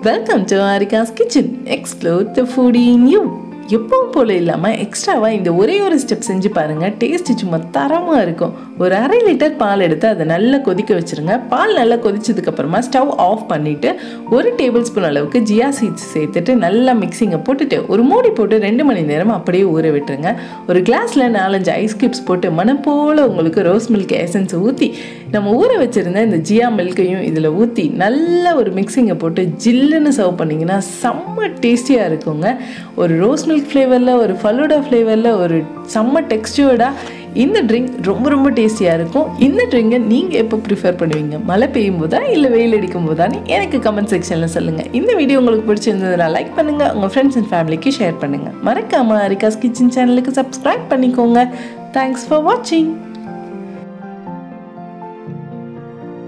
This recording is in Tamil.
welcome to Arika's kitchen explore the food in you எப்பவும் போல இல்லாமல் எக்ஸ்ட்ராவாக இந்த ஒரே ஒரு ஸ்டெப் செஞ்சு பாருங்கள் டேஸ்ட் சும்மா தரமாக இருக்கும் ஒரு அரை லிட்டர் பால் எடுத்து அதை நல்லா கொதிக்க வச்சுருங்க பால் நல்லா கொதிச்சதுக்கப்புறமா ஸ்டவ் ஆஃப் பண்ணிவிட்டு ஒரு டேபிள் ஸ்பூன் அளவுக்கு ஜியா சீட்ஸ் சேர்த்துட்டு நல்லா மிக்சிங்கை போட்டுட்டு ஒரு மூடி போட்டு ரெண்டு மணி நேரம் அப்படியே ஊற விட்டுருங்க ஒரு கிளாஸில் நாலஞ்சு ஐஸ் கியூப்ஸ் போட்டு மனம் போல் உங்களுக்கு ரோஸ் மில்க் எசன்ஸ் ஊற்றி நம்ம ஊற வச்சுருந்த இந்த ஜியா மில்கையும் இதில் ஊற்றி நல்ல ஒரு மிக்சிங்கை போட்டு ஜில்லுன்னு சர்வ் பண்ணிங்கன்னா செம்ம டேஸ்டியாக இருக்குங்க ஒரு ரோஸ் மில்க் ஃப்ளேவரில் ஒரு ஃபலூடா ஃப்ளேவரில் ஒரு செம்ம டெக்ஸ்டர்டாக இந்த ட்ரிங்க் ரொம்ப ரொம்ப டேஸ்டியாக இருக்கும் இந்த ட்ரிங்கை நீங்கள் எப்போ ப்ரிஃபர் பண்ணுவீங்க மழை பெய்யும் போதா இல்லை வெயில் அடிக்கும் போதான்னு எனக்கு கமெண்ட் செக்ஷனில் சொல்லுங்கள் இந்த வீடியோ உங்களுக்கு பிடிச்சிருந்ததுனா லைக் பண்ணுங்கள் உங்கள் ஃப்ரெண்ட்ஸ் அண்ட் ஃபேமிலிக்கு ஷேர் பண்ணுங்கள் மறக்காமல் அரிகாஸ் கிச்சன் சேனலுக்கு சப்ஸ்கிரைப் பண்ணிக்கோங்க தேங்க்ஸ் ஃபார் வாட்சிங்